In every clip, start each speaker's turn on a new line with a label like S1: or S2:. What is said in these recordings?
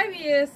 S1: hi VS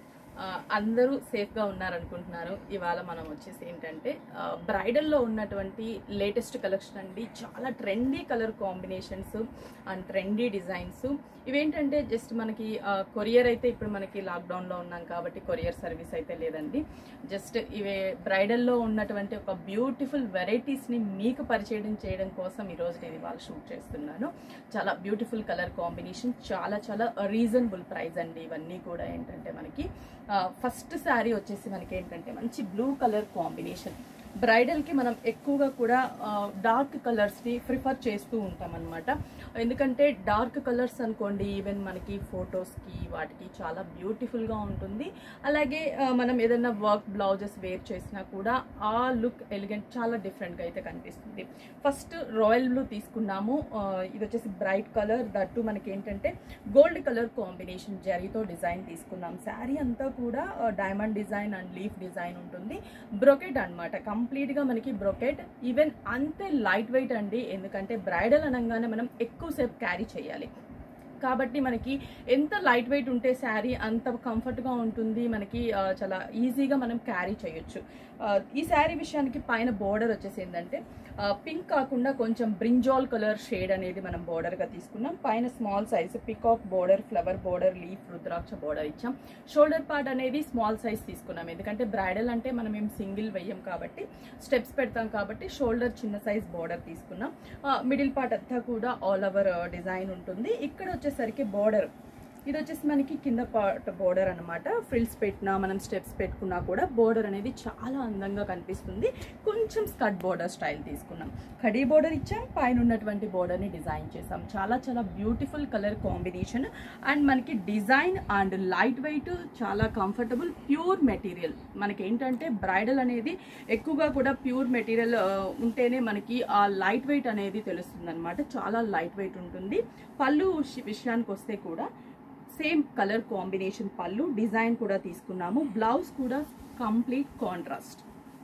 S1: అందరూ సేఫ్గా ఉన్నారనుకుంటున్నారు ఇవాళ మనం వచ్చేసి ఏంటంటే బ్రైడల్లో ఉన్నటువంటి లేటెస్ట్ కలెక్షన్ అండి చాలా trendy colour combinations and trendy designs ఇవేంటంటే జస్ట్ మనకి కొరియర్ అయితే ఇప్పుడు మనకి లాక్డౌన్లో ఉన్నాం కాబట్టి కొరియర్ సర్వీస్ అయితే లేదండి జస్ట్ ఇవే బ్రైడల్లో ఉన్నటువంటి ఒక బ్యూటిఫుల్ వెరైటీస్ని మీకు పరిచయం చేయడం కోసం ఈరోజు నేను ఇవాళ షూట్ చేస్తున్నాను చాలా బ్యూటిఫుల్ కలర్ కాంబినేషన్ చాలా చాలా రీజనబుల్ ప్రైస్ అండి ఇవన్నీ కూడా ఏంటంటే మనకి ఫస్ట్ శారీ వచ్చేసి మనకి ఏంటంటే మంచి బ్లూ కలర్ కాంబినేషన్ బ్రైడల్కి మనం ఎక్కువగా కూడా డార్క్ కలర్స్ని ప్రిఫర్ చేస్తూ ఉంటాం అనమాట ఎందుకంటే డార్క్ కలర్స్ అనుకోండి ఈవెన్ మనకి ఫొటోస్కి వాటికి చాలా బ్యూటిఫుల్గా ఉంటుంది అలాగే ఆ, మనం ఏదైనా వర్క్ బ్లౌజెస్ వేర్ చేసినా కూడా ఆ లుక్ ఎలిగెంట్ చాలా డిఫరెంట్గా అయితే కనిపిస్తుంది ఫస్ట్ రాయల్ బ్లూ తీసుకున్నాము ఆ, ఇది వచ్చేసి బ్రైట్ కలర్ దట్టు మనకి ఏంటంటే గోల్డ్ కలర్ కాంబినేషన్ జరీతో డిజైన్ తీసుకున్నాం శారీ అంతా కూడా diamond design and leaf design ఉంటుంది బ్రొకెట్ అనమాట కంప్లీట్గా మనకి బ్రొకెట్ ఈవెన్ అంతే లైట్ వెయిట్ అండి ఎందుకంటే బ్రైడల్ అనగానే మనం ఎక్కువసేపు క్యారీ చేయాలి కాబట్టి మనకి ఎంత లైట్ వెయిట్ ఉంటే శారీ అంత కంఫర్ట్గా ఉంటుంది మనకి ఆ, చాలా ఈజీగా మనం క్యారీ చేయొచ్చు ఆ, ఈ శారీ విషయానికి పైన బోర్డర్ వచ్చేసి ఏంటంటే పింక్ కాకుండా కొంచెం బ్రింజాల్ కలర్ షేడ్ అనేది మనం బోర్డర్గా తీసుకున్నాం పైన small size peacock border flower border leaf rudraksha border ఇచ్చాం షోల్డర్ పార్ట్ అనేది స్మాల్ సైజ్ తీసుకున్నాం ఎందుకంటే బ్రైడల్ అంటే మనం ఏం సింగిల్ వెయ్యం కాబట్టి స్టెప్స్ పెడతాం కాబట్టి షోల్డర్ చిన్న సైజ్ బోర్డర్ తీసుకున్నాం మిడిల్ పార్ట్ అంతా కూడా ఆల్ ఓవర్ డిజైన్ ఉంటుంది ఇక్కడ వచ్చేసరికి బోర్డర్ ఇది వచ్చేసి మనకి కింద పార్ట్ బోర్డర్ అనమాట ఫ్రిల్స్ పెట్టినా మనం స్టెప్స్ పెట్టుకున్నా కూడా బోర్డర్ అనేది చాలా అందంగా కనిపిస్తుంది కొంచెం స్కట్ బోర్డర్ స్టైల్ తీసుకున్నాం కడీ బోర్డర్ ఇచ్చాం పైన ఉన్నటువంటి బోర్డర్ని డిజైన్ చేసాం చాలా చాలా బ్యూటిఫుల్ కలర్ కాంబినేషన్ అండ్ మనకి డిజైన్ అండ్ లైట్ వెయిట్ చాలా కంఫర్టబుల్ ప్యూర్ మెటీరియల్ మనకి ఏంటంటే బ్రైడల్ అనేది ఎక్కువగా కూడా ప్యూర్ మెటీరియల్ ఉంటేనే మనకి ఆ లైట్ వెయిట్ అనేది తెలుస్తుంది అనమాట చాలా లైట్ వెయిట్ ఉంటుంది పళ్ళు విష- విషయానికి వస్తే కూడా సేమ్ కలర్ కాంబినేషన్ పళ్ళు డిజైన్ కూడా తీసుకున్నాము బ్లౌజ్ కూడా కంప్లీట్ కాంట్రాస్ట్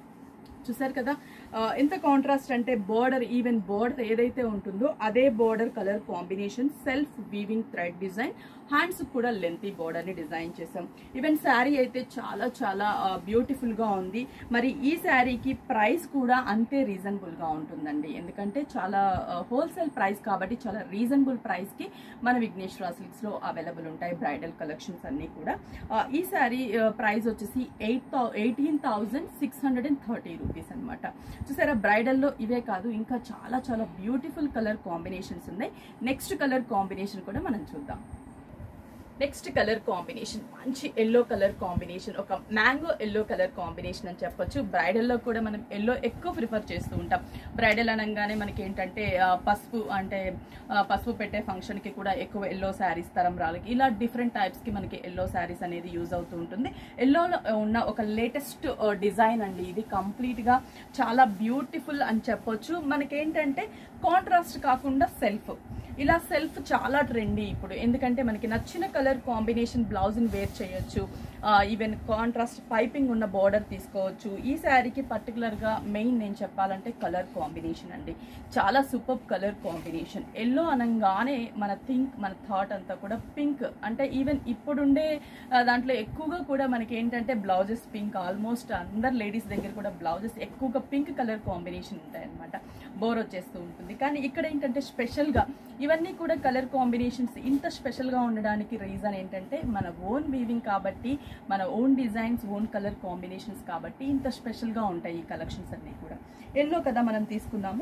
S1: చూసారు కదా ఆ, ఎంత కాంట్రాస్ట్ అంటే బోర్డర్ ఈవెన్ బోర్డర్ ఏదైతే ఉంటుందో అదే border colour combination self weaving thread design hands కూడా లెంతీ బోర్డర్ ని డిజైన్ చేసాం ఈవెన్ శారీ అయితే చాలా చాలా బ్యూటిఫుల్ గా ఉంది మరి ఈ శారీకి ప్రైస్ కూడా అంతే రీజనబుల్ గా ఉంటుందండి ఎందుకంటే చాలా హోల్సేల్ ప్రైస్ కాబట్టి చాలా రీజనబుల్ ప్రైస్ కి మన విఘ్నేశ్వర సిల్క్స్ లో అవైలబుల్ ఉంటాయి బ్రైడల్ కలెక్షన్స్ అన్ని కూడా ఆ, ఈ శారీ ప్రైస్ వచ్చేసి eight eighteen thousand six hundred and thirty rupees అనమాట చూసారా బ్రైడల్లో ఇవే కాదు ఇంకా చాలా చాలా బ్యూటిఫుల్ కలర్ కాంబినేషన్స్ ఉన్నాయి నెక్స్ట్ కలర్ కాంబినేషన్ కూడా మనం చూద్దాం నెక్స్ట్ కలర్ కాంబినేషన్ మంచి ఎల్లో కలర్ కాంబినేషన్ ఒక మ్యాంగో ఎల్లో కలర్ కాంబినేషన్ అని చెప్పొచ్చు బ్రైడల్లో కూడా మనం ఎల్లో ఎక్కువ ప్రిఫర్ చేస్తూ ఉంటాం బ్రైడల్ అనగానే మనకి ఏంటంటే ఆ, పసుపు అంటే ఆ, పసుపు పెట్టే ఫంక్షన్ కి కూడా ఎక్కువ ఎల్లో శారీస్ తరం రాలకి ఇలా డిఫరెంట్ టైప్స్ కి మనకి ఎల్లో శారీస్ అనేది యూజ్ అవుతూ ఉంటుంది ఎల్లోలో ఉన్న ఒక లేటెస్ట్ డిజైన్ అండి ఇది కంప్లీట్ గా చాలా బ్యూటిఫుల్ అని చెప్పొచ్చు మనకేంటంటే కాంట్రాస్ట్ కాకుండా సెల్ఫ్ ఇలా సెల్ఫ్ చాలా ట్రెండీ ఇప్పుడు ఎందుకంటే మనకి నచ్చిన కలర్ కాంబినేషన్ బ్లౌజ్ని వేర్ చేయొచ్చు ఈవెన్ కాంట్రాస్ట్ పైపింగ్ ఉన్న బార్డర్ తీసుకోవచ్చు ఈ శారీకి పర్టికులర్గా మెయిన్ నేను చెప్పాలంటే కలర్ కాంబినేషన్ అండి చాలా సూపర్ కలర్ కాంబినేషన్ ఎల్లో అనగానే మన థింక్ మన థాట్ అంతా కూడా పింక్ అంటే ఈవెన్ ఇప్పుడుండే ఆ, దాంట్లో ఎక్కువగా కూడా మనకి ఏంటంటే బ్లౌజెస్ పింక్ ఆల్మోస్ట్ అందరు లేడీస్ దగ్గర కూడా బ్లౌజెస్ ఎక్కువగా పింక్ కలర్ కాంబినేషన్ ఉంటాయన్నమాట బోర్ వచ్చేస్తూ ఉంటుంది కానీ ఇక్కడ ఏంటంటే స్పెషల్గా ఇవన్నీ కూడా కలర్ కాంబినేషన్స్ ఇంత స్పెషల్గా ఉండడానికి రీజన్ ఏంటంటే మన ఓన్ వీవింగ్ కాబట్టి మన own designs own colour combinations కాబట్టి ఇంత స్పెషల్గా ఉంటాయి ఈ కలెక్షన్స్ అన్నీ కూడా ఎల్లో కదా మనం తీసుకున్నాము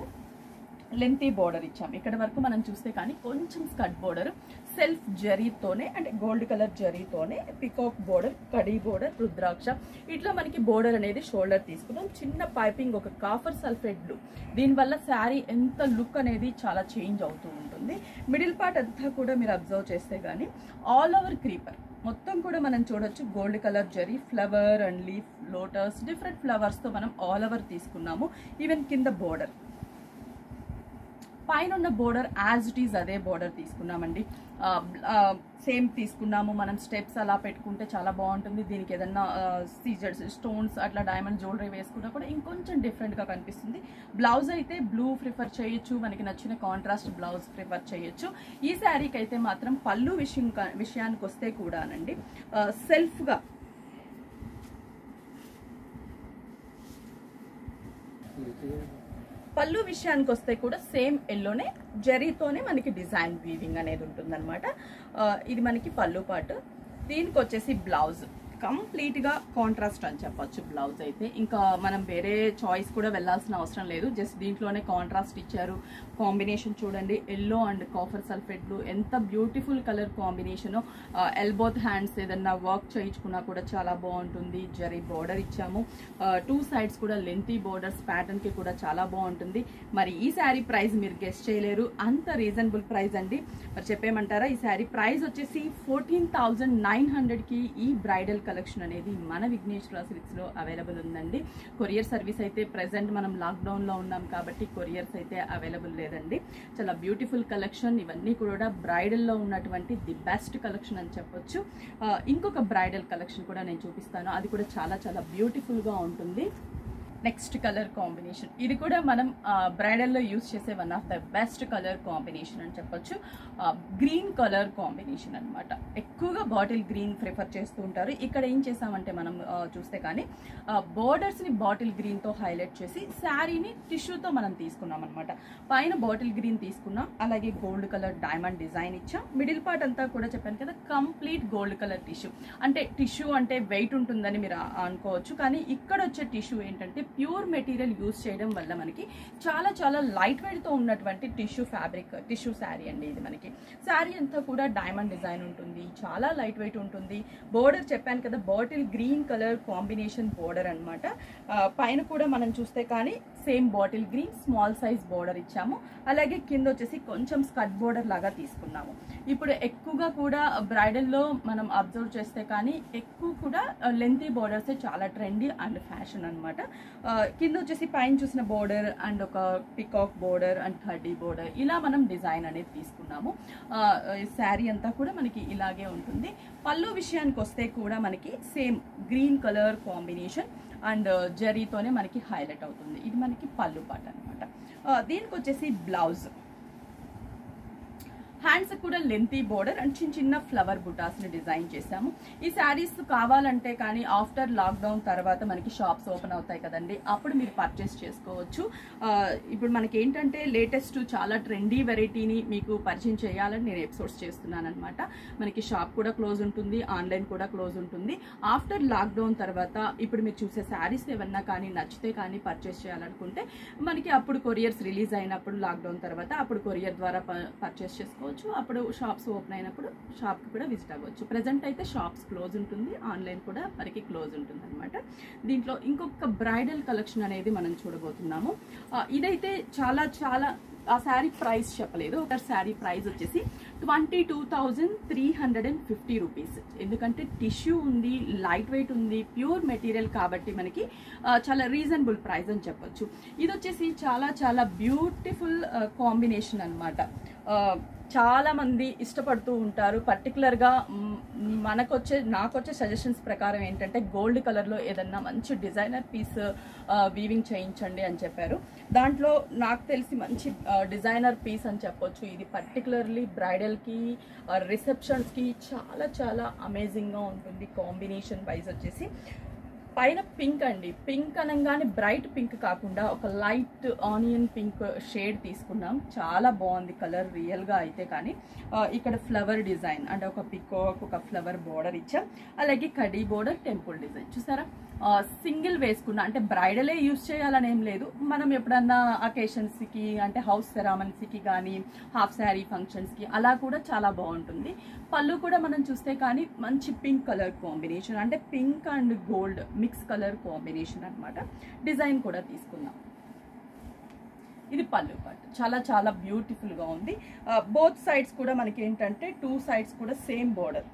S1: లెంతీ బోర్డర్ ఇచ్చాం ఇక్కడ వరకు మనం చూస్తే కానీ కొంచెం స్కట్ బోర్డర్ సెల్ఫ్ జరీతోనే అంటే గోల్డ్ కలర్ జరీతోనే పికాక్ బోర్డర్ కడీ బోర్డర్ రుద్రాక్ష ఇట్లా మనకి బోర్డర్ అనేది షోల్డర్ తీసుకున్నాం చిన్న పైపింగ్ ఒక కాఫర్ సల్ఫేట్ బ్లూ దీనివల్ల శారీ ఎంత లుక్ అనేది చాలా చేంజ్ అవుతూ ఉంటుంది మిడిల్ పార్ట్ అంతా కూడా మీరు అబ్జర్వ్ చేస్తే కానీ ఆల్ ఓవర్ క్రీపర్ మొత్తం కూడా మనం చూడొచ్చు gold colour zari flower and leaf lotus different ఫ్లవర్స్తో మనం ఆల్ ఓవర్ తీసుకున్నాము ఈవెన్ కింద బోర్డర్ పైన ఉన్న బోర్డర్ యాజ్ ఇట్ ఈజ్ అదే బోర్డర్ తీసుకున్నామండి సేమ్ తీసుకున్నాము మనం స్టెప్స్ అలా పెట్టుకుంటే చాలా బాగుంటుంది దీనికి ఏదన్నా సీజర్స్ స్టోన్స్ అట్లా డైమండ్ జ్యువెలరీ వేసుకున్నా కూడా ఇంకొంచెం డిఫరెంట్గా కనిపిస్తుంది బ్లౌజ్ అయితే బ్లూ ప్రిఫర్ చేయొచ్చు మనకి నచ్చిన కాంట్రాస్ట్ బ్లౌజ్ ప్రిఫర్ చేయొచ్చు ఈ శారీకి అయితే మాత్రం పళ్ళు విషయం విషయానికి వస్తే కూడానండి సెల్ఫ్గా పళ్ళు విషయానికి వస్తే కూడా సేమ్ ఎల్లోనే జరీతోనే మనకి డిజైన్ వీవింగ్ అనేది ఉంటుందన్నమాట ఆ, ఇది మనకి పళ్ళు పాటు దీనికి వచ్చేసి బ్లౌజ్ కంప్లీట్గా కాంట్రాస్ట్ అని చెప్పొచ్చు బ్లౌజ్ అయితే ఇంకా మనం వేరే చాయిస్ కూడా వెళ్ళాల్సిన అవసరం లేదు జస్ట్ దీంట్లోనే కాంట్రాస్ట్ ఇచ్చారు కాంబినేషన్ చూడండి yellow and copper sulphate blue ఎంత బ్యూటిఫుల్ కలర్ కాంబినేషన్ ఎల్బోత్ హ్యాండ్స్ ఏదన్నా వర్క్ చేయించుకున్నా కూడా చాలా బాగుంటుంది జరీ బోర్డర్ ఇచ్చాము టూ సైడ్స్ కూడా లెంతీ బోర్డర్స్ ప్యాటర్న్ కి కూడా చాలా బాగుంటుంది మరి ఈ శారీ ప్రైస్ మీరు గెస్ట్ చేయలేరు అంత రీజనబుల్ ప్రైస్ అండి మరి చెప్పేమంటారా ఈ శారీ ప్రైస్ వచ్చేసి ఫోర్టీన్ థౌజండ్ నైన్ హండ్రెడ్కి ఈ బ్రైడల్ కలెక్షన్ అనేది మన విఘ్నేశ్వర సిల్క్స్లో అవైలబుల్ ఉందండి కొరియర్ సర్వీస్ అయితే ప్రెసెంట్ మనం లాక్డౌన్లో ఉన్నాం కాబట్టి కొరియర్స్ అయితే అవైలబుల్ లేదండి చాలా బ్యూటిఫుల్ కలెక్షన్ ఇవన్నీ కూడా బ్రైడల్లో ఉన్నటువంటి ది బెస్ట్ కలెక్షన్ అని చెప్పొచ్చు ఆ, ఇంకొక బ్రైడల్ కలెక్షన్ కూడా నేను చూపిస్తాను అది కూడా చాలా చాలా బ్యూటిఫుల్గా ఉంటుంది నెక్స్ట్ కలర్ కాంబినేషన్ ఇది కూడా మనం బ్రైడల్లో యూస్ చేసే one of the best colour combination అని చెప్పొచ్చు గ్రీన్ కలర్ కాంబినేషన్ అన్నమాట ఎక్కువగా బాటిల్ గ్రీన్ ప్రిఫర్ చేస్తూ ఉంటారు ఇక్కడ ఏం చేసామంటే మనం ఆ, చూస్తే కానీ బోర్డర్స్ ని బాటిల్ గ్రీన్ తో హైలైట్ చేసి శారీని టిష్యూతో మనం తీసుకున్నాం అనమాట పైన బాటిల్ గ్రీన్ తీసుకున్నాం అలాగే గోల్డ్ కలర్ డైమండ్ డిజైన్ ఇచ్చాం మిడిల్ పార్ట్ అంతా కూడా చెప్పాను కదా కంప్లీట్ గోల్డ్ కలర్ టిష్యూ అంటే టిష్యూ అంటే వెయిట్ ఉంటుందని మీరు ఆ- అనుకోవచ్చు కానీ ఇక్కడ వచ్చే టిష్యూ ఏంటంటే ప్యూర్ మెటీరియల్ యూస్ చేయడం వల్ల మనకి చాలా చాలా లైట్ వెయిట్ తో ఉన్నటువంటి టిష్యూ ఫ్యాబ్రిక్ టిష్యూ శారీ అండి ఇది మనకి శారీ అంతా కూడా డైమండ్ డిజైన్ ఉంటుంది చాలా లైట్ వెయిట్ ఉంటుంది బోర్డర్ చెప్పాను కదా bottle green colour combination border అనమాట పైన కూడా మనం చూస్తే కానీ same bottle green small size border ఇచ్చాము అలాగే కింద వచ్చేసి కొంచెం స్కట్ బోర్డర్ లాగా తీసుకున్నాము ఇప్పుడు ఎక్కువగా కూడా బ్రైడల్లో మనం అబ్జర్వ్ చేస్తే కానీ ఎక్కువ కూడా లెంతీ బోర్డర్స్ చాలా ట్రెండీ అండ్ ఫ్యాషన్ అనమాట కింద వచ్చేసి పైన చూసిన బోర్డర్ అండ్ ఒక పికాక్ బోర్డర్ అండ్ కడ్డీ బోర్డర్ ఇలా మనం డిజైన్ అనేది తీసుకున్నాము శారీ అంతా కూడా మనకి ఇలాగే ఉంటుంది పళ్ళు విషయానికి వస్తే కూడా మనకి same green colour combination and జరీతోనే మనకి హైలైట్ అవుతుంది ఇది మనకి పళ్ళు పాట అనమాట దీనికి వచ్చేసి బ్లౌజ్ హ్యాండ్స్ కూడా లెంతీ బోర్డర్ అండ్ చిన్న చిన్న ఫ్లవర్ బుటాస్ ని డిజైన్ చేశాము ఈ శారీస్ కావాలంటే కానీ ఆఫ్టర్ లాక్డౌన్ తర్వాత మనకి షాప్స్ ఓపెన్ అవుతాయి కదండి అప్పుడు మీరు పర్చేస్ చేసుకోవచ్చు ఆ, ఇప్పుడు మనకి ఏంటంటే లేటెస్ట్ చాలా ట్రెండీ వెరైటీని మీకు పరిచయం చేయాలని నేను ఎపిసోడ్స్ చేస్తున్నాను అనమాట మనకి షాప్ కూడా క్లోజ్ ఉంటుంది ఆన్లైన్ కూడా క్లోజ్ ఉంటుంది ఆఫ్టర్ లాక్డౌన్ తర్వాత ఇప్పుడు మీరు చూసే శారీస్ ఏమన్నా కానీ నచ్చితే కానీ పర్చేస్ చేయాలనుకుంటే మనకి అప్పుడు కొరియర్స్ రిలీజ్ అయినప్పుడు లాక్డౌన్ తర్వాత అప్పుడు కొరియర్ ద్వారా పర్చేస్ చేసుకోవచ్చు అప్పుడు షాప్స్ ఓపెన్ అయినప్పుడు షాప్కి కూడా విజిట్ అవ్వచ్చు ప్రజెంట్ అయితే షాప్స్ క్లోజ్ ఉంటుంది ఆన్లైన్ కూడా మనకి క్లోజ్ ఉంటుంది అనమాట దీంట్లో ఇంకొక బ్రైడల్ కలెక్షన్ అనేది మనం చూడబోతున్నాము ఆ, ఇదైతే చాలా చాలా ఆ శారీ ప్రైస్ చెప్పలేదు ఒక శారీ ప్రైస్ వచ్చేసి twenty two thousand three hundred and fifty rupees ఎందుకంటే టిష్యూ ఉంది లైట్ వెయిట్ ఉంది ప్యూర్ మెటీరియల్ కాబట్టి మనకి ఆ, చాలా రీజనబుల్ ప్రైస్ అని చెప్పొచ్చు ఇది వచ్చేసి చాలా చాలా బ్యూటిఫుల్ కాంబినేషన్ అనమాట చాలా మంది ఇష్టపడుతూ ఉంటారు పర్టికులర్గా మనకొచ్చే నాకొచ్చే సజెషన్స్ ప్రకారం ఏంటంటే గోల్డ్ కలర్లో ఏదన్నా మంచి డిజైనర్ పీస్ వీవింగ్ చేయించండి అని చెప్పారు దాంట్లో నాకు తెలిసి మంచి డిజైనర్ పీస్ అని చెప్పొచ్చు ఇది పర్టికులర్లీ బ్రైడల్కి రిసెప్షన్స్కి చాలా చాలా అమేజింగ్గా ఉంటుంది కాంబినేషన్ వైజ్ వచ్చేసి పైన పింక్ అండి పింక్ అనగానే బ్రైట్ పింక్ కాకుండా ఒక లైట్ ఆనియన్ పింక్ షేడ్ తీసుకున్నాం చాలా బాగుంది కలర్ రియల్గా అయితే కానీ ఆ, ఇక్కడ ఫ్లవర్ డిజైన్ అంటే ఒక పికాక్ ఒక ఫ్లవర్ బోర్డర్ ఇచ్చాం అలాగే కడీ బోర్డర్ టెంపుల్ డిజైన్ చూసారా సింగిల్ వేసుకున్నా అంటే బ్రైడలే యూస్ చేయాలని ఏం లేదు మనం ఎప్పుడన్నా అకేషన్స్కి అంటే హౌస్ సెరామన్స్కి కానీ హాఫ్ శారీ ఫంక్షన్స్కి అలా కూడా చాలా బాగుంటుంది పళ్ళు కూడా మనం చూస్తే కానీ మంచి పింక్ కలర్ కాంబినేషన్ అంటే pink and gold mix colour combination అన్నమాట డిజైన్ కూడా తీసుకుందాం ఇది పళ్ళు పార్ట్ చాలా చాలా బ్యూటిఫుల్ గా ఉంది బోత్ సైడ్స్ కూడా మనకి ఏంటంటే టూ సైడ్స్ కూడా సేమ్ బోర్డర్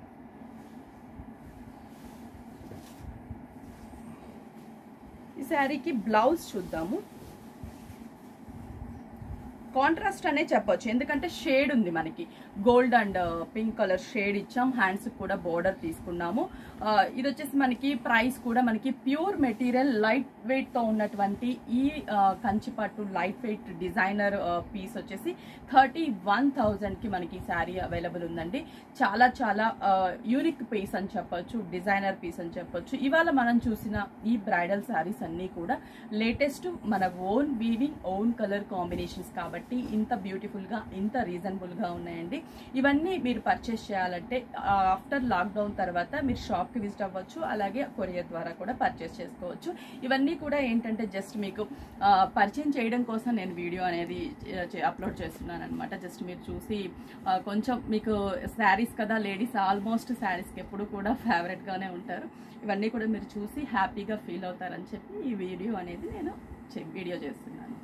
S1: ఈ శారీకి బ్లౌజ్ చూద్దాము కాంట్రాస్ట్ అనే చెప్పొచ్చు ఎందుకంటే షేడ్ ఉంది మనకి gold and pink colour shade ఇచ్చాం హ్యాండ్స్ కూడా బోర్డర్ తీసుకున్నాము ఆ, ఇది వచ్చేసి మనకి ప్రైస్ కూడా మనకి ప్యూర్ మెటీరియల్ లైట్ వెయిట్ తో ఉన్నటువంటి ఈ ఆ, కంచిపట్టు లైట్ వెయిట్ డిజైనర్ పీస్ వచ్చేసి థర్టీ వన్ థౌజండ్ కి మనకి శారీ అవైలబుల్ ఉందండి చాలా చాలా యూనిక్ పీస్ అని చెప్పొచ్చు డిజైనర్ పీస్ అని చెప్పొచ్చు ఇవాళ మనం చూసిన ఈ బ్రైడల్ శారీస్ అన్నీ కూడా లేటెస్ట్ మన own weaving own colour combinations కాబట్టి ఇంత బ్యూటిఫుల్ గా ఇంత రీజనబుల్ గా ఉన్నాయండి ఇవన్నీ మీరు పర్చేస్ చేయాలంటే ఆఫ్టర్ లాక్డౌన్ తర్వాత మీరు షాప్ కి విజిట్ అవ్వచ్చు అలాగే కొరియర్ ద్వారా కూడా పర్చేస్ చేసుకోవచ్చు ఇవన్నీ కూడా ఏంటంటే జస్ట్ మీకు ఆ, పరిచయం చేయడం కోసం నేను వీడియో అనేది అప్లోడ్ చేస్తున్నాను అనమాట జస్ట్ మీరు చూసి ఆ, కొంచెం మీకు శారీస్ కదా లేడీస్ ఆల్మోస్ట్ శారీస్కి ఎప్పుడు కూడా ఫేవరెట్ గానే ఉంటారు ఇవన్నీ కూడా మీరు చూసి హ్యాపీగా ఫీల్ అవుతారని చెప్పి ఈ వీడియో అనేది నేను చే- వీడియో చేస్తున్నాను